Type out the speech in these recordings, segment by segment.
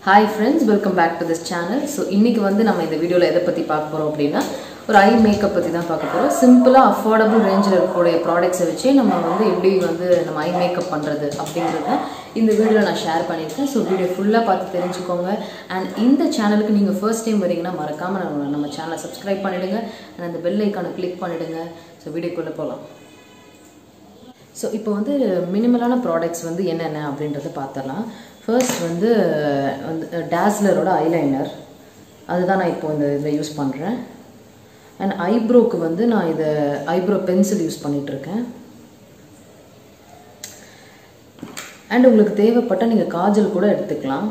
hi friends welcome back to this channel so இன்னைக்கு வந்து நம்ம இந்த வீடியோவில் எதை பற்றி பார்க்க போகிறோம் அப்படின்னா ஒரு ஐ மேக்கப் பற்றி தான் பார்க்க போகிறோம் சிம்பிளாக அஃபோர்டபுள் ரேஞ்சில் இருக்கக்கூடிய ப்ராடக்ட்ஸை வச்சே நம்ம வந்து எப்படி வந்து நம்ம ஐ மேக்கப் பண்ணுறது அப்படிங்கிறத இந்த வீடியோவில் நான் ஷேர் பண்ணியிருக்கேன் ஸோ வீடியோ ஃபுல்லாக பார்த்து தெரிஞ்சுக்கோங்க அண்ட் இந்த சேனலுக்கு நீங்கள் ஃபர்ஸ்ட் டைம் வரீங்கன்னா மறக்காமல் நம்ம நம்ம சேனலை சப்ஸ்கிரைப் பண்ணிவிடுங்க அண்ட் அந்த பெல் ஐக்கானை கிளிக் பண்ணிவிடுங்க ஸோ வீடியோக்குள்ளே போகலாம் ஸோ இப்போ வந்து மினிமலான ப்ராடக்ட்ஸ் வந்து என்னென்ன அப்படின்றத பார்த்தலாம் ஃபர்ஸ்ட் வந்து வந்து டேஸ்லரோட ஐலைனர் அதுதான் நான் இப்போ இந்த இதில் யூஸ் பண்ணுறேன் அண்ட் ஐப்ரோக்கு வந்து நான் இதை ஐப்ரோ பென்சில் யூஸ் பண்ணிகிட்ருக்கேன் அண்ட் உங்களுக்கு தேவைப்பட்டால் நீங்கள் காஜல் கூட எடுத்துக்கலாம்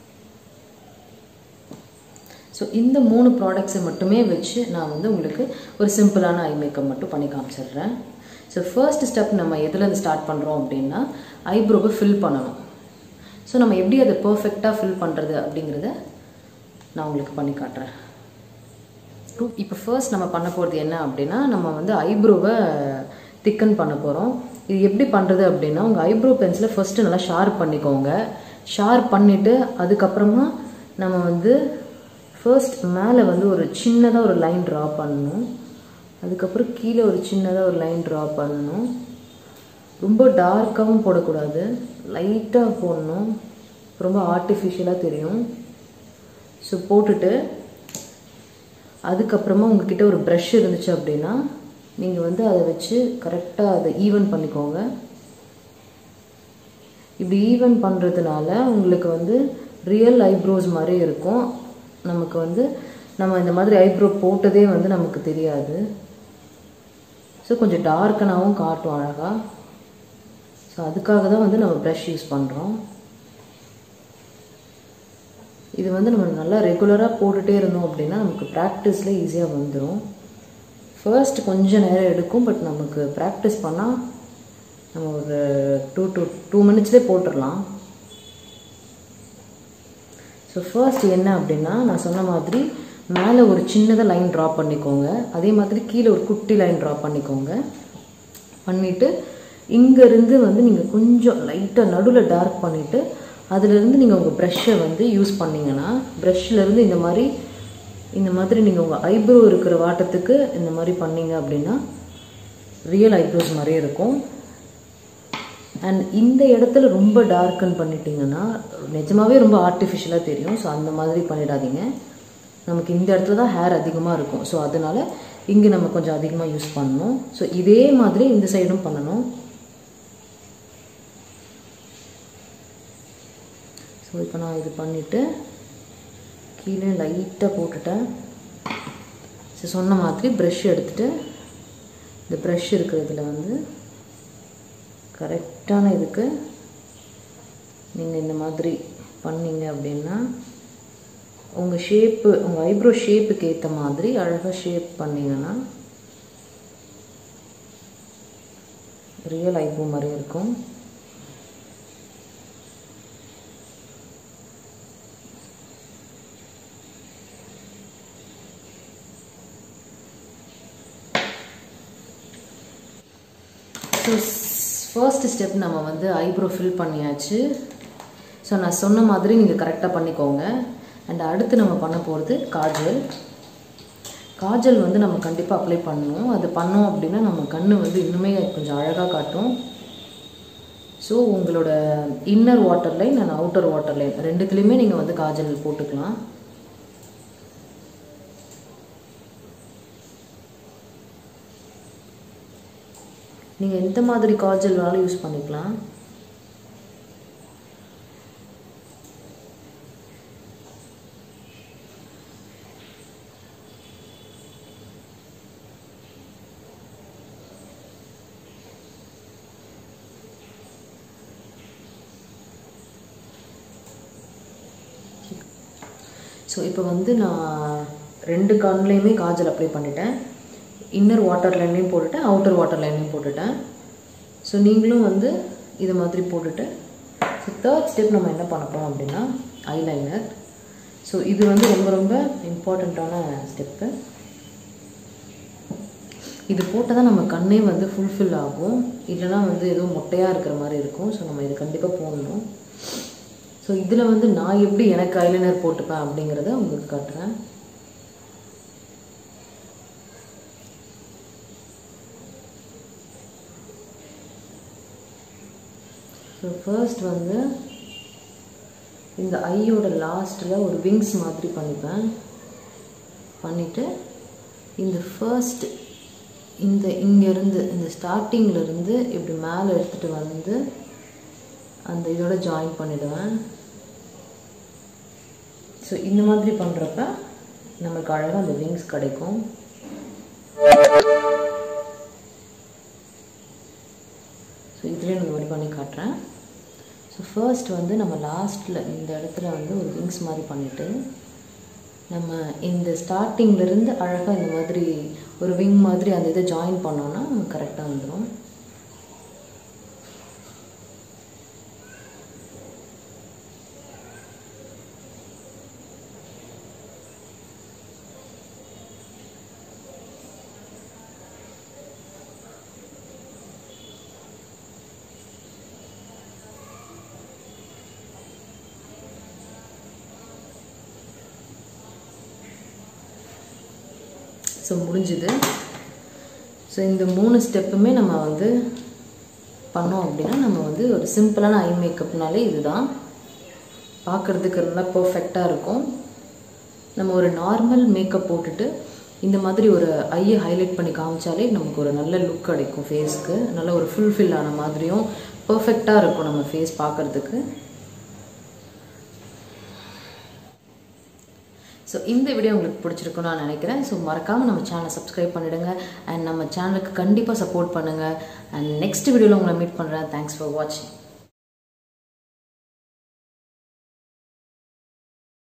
ஸோ இந்த மூணு ப்ராடக்ட்ஸை மட்டுமே வச்சு நான் வந்து உங்களுக்கு ஒரு சிம்பிளான ஐ மேக்கப் மட்டும் பண்ணி காமிச்சிடுறேன் ஸோ ஃபர்ஸ்ட் ஸ்டெப் நம்ம எதுலேருந்து ஸ்டார்ட் பண்ணுறோம் அப்படின்னா ஐப்ரோவை ஃபில் பண்ணணும் ஸோ நம்ம எப்படி அதை பர்ஃபெக்டாக ஃபில் பண்ணுறது அப்படிங்கிறத நான் உங்களுக்கு பண்ணி காட்டுறேன் இப்போ ஃபர்ஸ்ட் நம்ம பண்ண போகிறது என்ன அப்படின்னா நம்ம வந்து ஐப்ரோவை திக்கன் பண்ண போகிறோம் இது எப்படி பண்ணுறது அப்படின்னா உங்கள் ஐப்ரோ பென்சிலை ஃபஸ்ட்டு நல்லா ஷார்ப் பண்ணிக்கோங்க ஷார்ப் பண்ணிவிட்டு அதுக்கப்புறமா நம்ம வந்து ஃபர்ஸ்ட் மேலே வந்து ஒரு சின்னதாக ஒரு லைன் ட்ரா பண்ணணும் அதுக்கப்புறம் கீழே ஒரு சின்னதாக ஒரு லைன் ட்ரா பண்ணணும் ரொம்ப டார்க்காகவும் போடக்கூடாது லைட்டாக போடணும் ரொம்ப ஆர்டிஃபிஷியலாக தெரியும் ஸோ போட்டுட்டு அதுக்கப்புறமா உங்ககிட்ட ஒரு ப்ரஷ் இருந்துச்சு அப்படின்னா நீங்கள் வந்து அதை வச்சு கரெக்டாக அதை ஈவன் பண்ணிக்கோங்க இப்படி ஈவன் பண்ணுறதுனால உங்களுக்கு வந்து ரியல் ஐப்ரோஸ் மாதிரி இருக்கும் நமக்கு வந்து நம்ம இந்த மாதிரி ஐப்ரோ போட்டதே வந்து நமக்கு தெரியாது ஸோ கொஞ்சம் டார்க்கனாகவும் காட்டும் அழகாக ஸோ அதுக்காக தான் வந்து நம்ம ப்ரஷ் யூஸ் பண்ணுறோம் இது வந்து நம்ம நல்லா ரெகுலராக போட்டுகிட்டே இருந்தோம் அப்படின்னா நமக்கு ப்ராக்டிஸில் ஈஸியாக வந்துடும் ஃபர்ஸ்ட் கொஞ்சம் நேரம் எடுக்கும் பட் நமக்கு ப்ராக்டிஸ் பண்ணால் நம்ம ஒரு டூ டூ டூ மினிட்ஸ்லேயே போட்டுடலாம் ஸோ ஃபர்ஸ்ட் என்ன அப்படின்னா நான் சொன்ன மாதிரி மேலே ஒரு சின்னதாக லைன் ட்ரா பண்ணிக்கோங்க அதே மாதிரி கீழே ஒரு குட்டி லைன் ட்ரா பண்ணிக்கோங்க பண்ணிவிட்டு இங்கேருந்து வந்து நீங்கள் கொஞ்சம் லைட்டாக நடுவில் டார்க் பண்ணிவிட்டு அதுலேருந்து நீங்கள் உங்கள் ப்ரெஷ்ஷை வந்து யூஸ் பண்ணிங்கன்னா ப்ரெஷ்லேருந்து இந்த மாதிரி இந்த மாதிரி நீங்கள் உங்கள் ஐப்ரோ இருக்கிற வாட்டத்துக்கு இந்த மாதிரி பண்ணீங்க அப்படின்னா ரியல் ஐப்ரோஸ் மாதிரியே இருக்கும் அண்ட் இந்த இடத்துல ரொம்ப டார்க்கன் பண்ணிட்டீங்கன்னா நிஜமாவே ரொம்ப ஆர்டிஃபிஷியலாக தெரியும் ஸோ அந்த மாதிரி பண்ணிடாதீங்க நமக்கு இந்த இடத்துல தான் ஹேர் அதிகமாக இருக்கும் ஸோ அதனால் இங்கே நம்ம கொஞ்சம் அதிகமாக யூஸ் பண்ணணும் ஸோ இதே மாதிரி இந்த சைடும் பண்ணணும் ஸோ இப்போ நான் இது பண்ணிவிட்டு கீழே லைட்டாக போட்டுட்டேன் ஸோ சொன்ன மாதிரி ப்ரெஷ் எடுத்துகிட்டு இந்த ப்ரெஷ் இருக்கிறதுல வந்து கரெக்டான இதுக்கு நீங்கள் இந்த மாதிரி பண்ணீங்க அப்படின்னா உங்கள் ஷேப்பு உங்கள் ஐப்ரோ ஷேப்புக்கு ஏற்ற மாதிரி அழகாக ஷேப் பண்ணிங்கன்னா ரியல் ஐப்ரோ மாதிரி இருக்கும் ஸோ ஃபர்ஸ்ட் ஸ்டெப் நம்ம வந்து ஐப்ரோ ஃபில் பண்ணியாச்சு ஸோ நான் சொன்ன மாதிரி நீங்கள் கரெக்டாக பண்ணிக்கோங்க அண்ட் அடுத்து நம்ம பண்ண போகிறது காஜல் காஜல் வந்து நம்ம கண்டிப்பாக அப்ளை பண்ணணும் அது பண்ணோம் அப்படின்னா நம்ம கண் வந்து இன்னுமே கொஞ்சம் அழகாக காட்டும் ஸோ உங்களோட inner water line and outer water line ரெண்டுத்துலேயுமே நீங்கள் வந்து காஜல் போட்டுக்கலாம் நீங்கள் எந்த மாதிரி காஜல் வேணாலும் யூஸ் பண்ணிக்கலாம் ஸோ இப்போ வந்து நான் ரெண்டு கண்லேயுமே காஜல் அப்ளை பண்ணிட்டேன் இன்னர் வாட்டர் லைன்லேயும் போட்டுட்டேன் அவுட்டர் வாட்டர் லைன்லேயும் போட்டுட்டேன் ஸோ நீங்களும் வந்து இது மாதிரி போட்டுட்டு ஸோ தேர்ட் ஸ்டெப் நம்ம என்ன பண்ண போகிறோம் அப்படின்னா ஐலைனர் ஸோ இது வந்து ரொம்ப ரொம்ப இம்பார்ட்டண்ட்டான ஸ்டெப்பு இது போட்டால் தான் நம்ம கண்ணே வந்து ஃபுல்ஃபில் ஆகும் இல்லைனா வந்து எதுவும் மொட்டையாக இருக்கிற மாதிரி இருக்கும் ஸோ நம்ம இது கண்டிப்பாக போடணும் ஸோ ஸோ இதில் வந்து நான் எப்படி எனக்கு ஐலைனர் போட்டுப்பேன் அப்படிங்கிறத உங்களுக்கு காட்டுறேன் ஸோ ஃபர்ஸ்ட் வந்து இந்த ஐயோட லாஸ்ட்டில் ஒரு விங்ஸ் மாதிரி பண்ணிப்பேன் பண்ணிவிட்டு இந்த ஃபர்ஸ்ட் இந்த இங்கேருந்து இந்த ஸ்டார்டிங்லேருந்து இப்படி மேலே எடுத்துகிட்டு வந்து அந்த இதோட ஜாயின் பண்ணிடுவேன் ஸோ இந்த மாதிரி பண்ணுறப்ப நமக்கு அழகாக அந்த விங்ஸ் கிடைக்கும் ஸோ இதுலேயும் இந்த மாதிரி பண்ணி காட்டுறேன் ஸோ ஃபர்ஸ்ட் வந்து நம்ம லாஸ்ட்டில் இந்த இடத்துல வந்து ஒரு விங்ஸ் மாதிரி பண்ணிவிட்டு நம்ம இந்த ஸ்டார்டிங்லேருந்து அழகாக இந்த மாதிரி ஒரு விங் மாதிரி அந்த இதை ஜாயின் பண்ணோன்னா கரெக்டாக வந்துடும் ஸோ முடிஞ்சுது ஸோ இந்த மூணு ஸ்டெப்புமே நம்ம வந்து பண்ணோம் அப்படின்னா நம்ம வந்து ஒரு சிம்பிளான ஐ மேக்கப்னாலே இதுதான் பார்க்குறதுக்கு நல்லா பர்ஃபெக்டாக இருக்கும் நம்ம ஒரு நார்மல் மேக்கப் போட்டுட்டு இந்த மாதிரி ஒரு ஐயை ஹைலைட் பண்ணி காமிச்சாலே நமக்கு ஒரு நல்ல லுக் கிடைக்கும் ஃபேஸ்க்கு நல்ல ஒரு ஃபுல்ஃபில் ஆன மாதிரியும் பர்ஃபெக்டாக இருக்கும் நம்ம ஃபேஸ் பார்க்குறதுக்கு ஸோ இந்த வீடியோ உங்களுக்கு பிடிச்சிருக்குன்னு நான் நினைக்கிறேன் ஸோ மறக்காமல் நம்ம சேனலை சப்ஸ்கிரைப் பண்ணிவிடுங்க அண்ட் நம்ம சேனலுக்கு கண்டிப்பாக சப்போர்ட் பண்ணுங்கள் அண்ட் நெக்ஸ்ட் வீடியோவில் உங்களை மீட் பண்ணுறேன் தேங்க்ஸ் ஃபார் வாட்சிங்